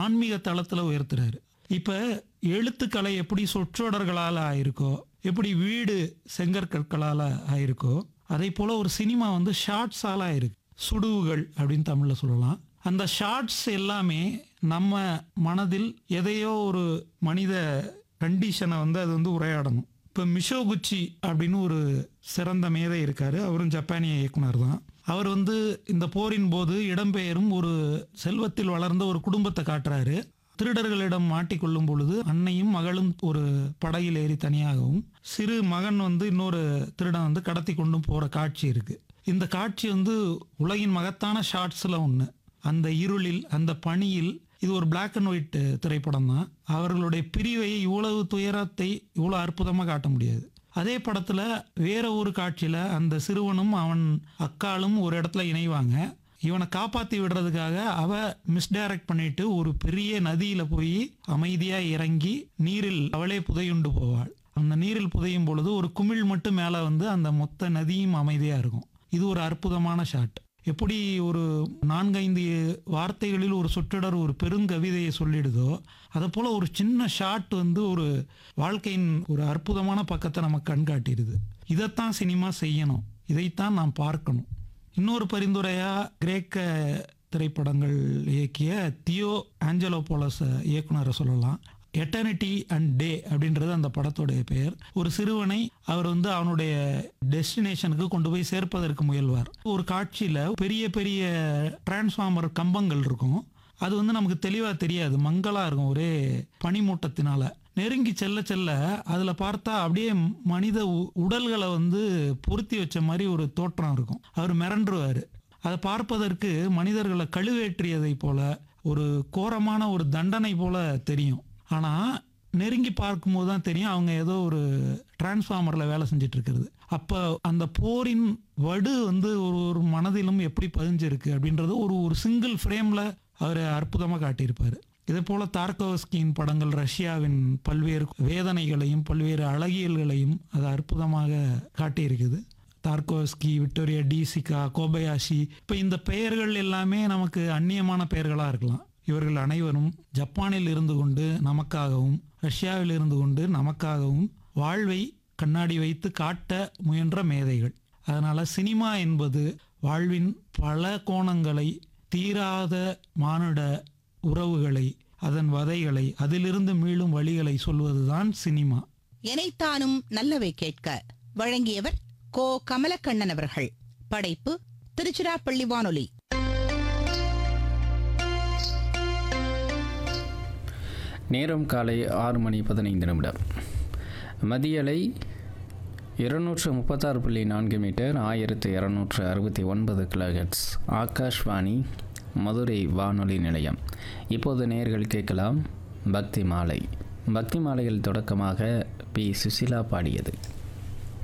ஆன்மீக தளத்தில் உயர்த்துறாரு இப்போ எழுத்துக்கலை எப்படி சொற்றொடர்களால் ஆயிருக்கோ எப்படி வீடு செங்கற்கற்களால் ஆயிருக்கோ அதே போல் ஒரு சினிமா வந்து ஷார்ட்ஸால் ஆயிருக்கு சுடுவுகள் அப்படின்னு தமிழில் சொல்லலாம் அந்த ஷார்ட்ஸ் எல்லாமே நம்ம மனதில் எதையோ ஒரு மனித கண்டிஷனை வந்து அது வந்து உரையாடணும் இப்போ மிஷோகுச்சி அப்படின்னு ஒரு சிறந்த மேதை இருக்காரு அவரும் ஜப்பானிய இயக்குனர் தான் அவர் வந்து இந்த போரின் போது இடம்பெயரும் ஒரு செல்வத்தில் வளர்ந்த ஒரு குடும்பத்தை காட்டுறாரு திருடர்களிடம் மாட்டிக்கொள்ளும் பொழுது அன்னையும் மகளும் ஒரு படகில் ஏறி தனியாகவும் சிறு மகன் வந்து இன்னொரு திருடன் வந்து கடத்தி கொண்டும் போற காட்சி இருக்கு இந்த காட்சி வந்து உலகின் மகத்தான ஷார்ட்ஸ்ல ஒன்று அந்த இருளில் அந்த பனியில் இது ஒரு Black அண்ட் ஒயிட் திரைப்படம் தான் அவர்களுடைய பிரிவை இவ்வளவு துயரத்தை இவ்வளோ அற்புதமாக காட்ட முடியாது அதே படத்தில் வேற ஒரு காட்சியில் அந்த சிறுவனும் அவன் அக்காலும் ஒரு இடத்துல இணைவாங்க இவனை காப்பாற்றி விடுறதுக்காக அவ மிஸ்டைரக்ட் பண்ணிட்டு ஒரு பெரிய நதியில் போய் அமைதியாக இறங்கி நீரில் அவளே புதையுண்டு போவாள் அந்த நீரில் புதையும் பொழுது ஒரு குமிழ் மட்டும் மேலே வந்து அந்த மொத்த நதியும் அமைதியாக இருக்கும் இது ஒரு அற்புதமான ஷாட் எப்படி ஒரு நான்கைந்து வார்த்தைகளில் ஒரு சொற்றொடர் ஒரு பெருங்கவிதையை சொல்லிடுதோ அதை போல் ஒரு சின்ன ஷாட் வந்து ஒரு வாழ்க்கையின் ஒரு அற்புதமான பக்கத்தை நமக்கு கண்காட்டிடுது இதைத்தான் சினிமா செய்யணும் இதைத்தான் நாம் பார்க்கணும் இன்னொரு பரிந்துரையா கிரேக்க திரைப்படங்கள் இயக்கிய தியோ ஆஞ்சலோபோலஸ் இயக்குனரை சொல்லலாம் எட்டர்னிட்டி அண்ட் டே அப்படின்றது அந்த படத்துடைய பெயர் ஒரு சிறுவனை அவர் வந்து அவனுடைய டெஸ்டினேஷனுக்கு கொண்டு போய் சேர்ப்பதற்கு முயல்வார் ஒரு காட்சியில் பெரிய பெரிய டிரான்ஸ்ஃபார்மர் கம்பங்கள் இருக்கும் அது வந்து நமக்கு தெளிவாக தெரியாது மங்கலாக இருக்கும் ஒரே பனிமூட்டத்தினால நெருங்கி செல்ல செல்ல அதில் பார்த்தா அப்படியே மனித உ- உடல்களை வந்து பொருத்தி வச்ச மாதிரி ஒரு தோற்றம் இருக்கும் அவர் மிரண்டுருவார் அதை பார்ப்பதற்கு மனிதர்களை கழுவேற்றியதை போல ஒரு கோரமான ஒரு தண்டனை போல தெரியும் ஆனால் நெருங்கி பார்க்கும்போது தான் தெரியும் அவங்க ஏதோ ஒரு டிரான்ஸ்ஃபார்மரில் வேலை செஞ்சுட்டு இருக்கிறது அப்போ அந்த போரின் வடு வந்து ஒரு ஒரு மனதிலும் எப்படி பதிஞ்சிருக்கு அப்படின்றது ஒரு ஒரு சிங்கிள் ஃப்ரேமில் அவர் அற்புதமாக காட்டியிருப்பார் இதே போல தார்கோவஸ்கியின் படங்கள் ரஷ்யாவின் பல்வேறு வேதனைகளையும் பல்வேறு அழகியல்களையும் அது அற்புதமாக காட்டியிருக்குது தார்கோவஸ்கி விக்டோரியா டிசிகா கோபயாஷி இப்போ இந்த பெயர்கள் எல்லாமே நமக்கு அந்நியமான பெயர்களாக இருக்கலாம் இவர்கள் அனைவரும் ஜப்பானில் இருந்து கொண்டு நமக்காகவும் ரஷ்யாவில் இருந்து கொண்டு நமக்காகவும் வாழ்வை கண்ணாடி வைத்து காட்ட முயன்ற மேதைகள் அதனால சினிமா என்பது வாழ்வின் பல கோணங்களை தீராத மானுட உறவுகளை அதன் வதைகளை அதிலிருந்து மீளும் வழிகளை சொல்வதுதான் சினிமா எனைத்தானும் நல்லவை கேட்க வழங்கியவர் கோ கமலக்கண்ணன் அவர்கள் படைப்பு திருச்சிராப்பள்ளி வானொலி நேரம் காலை ஆறு மணி பதினைந்து நிமிடம் மதியலை இருநூற்று முப்பத்தாறு புள்ளி நான்கு மீட்டர் ஆயிரத்து இரநூற்று அறுபத்தி ஒன்பது கிலோஹெட்ஸ் ஆகாஷ்வாணி மதுரை வானொலி நிலையம் இப்போது நேர்கள் கேட்கலாம் பக்தி மாலை பக்தி மாலையில் தொடக்கமாக பி சுசிலா பாடியது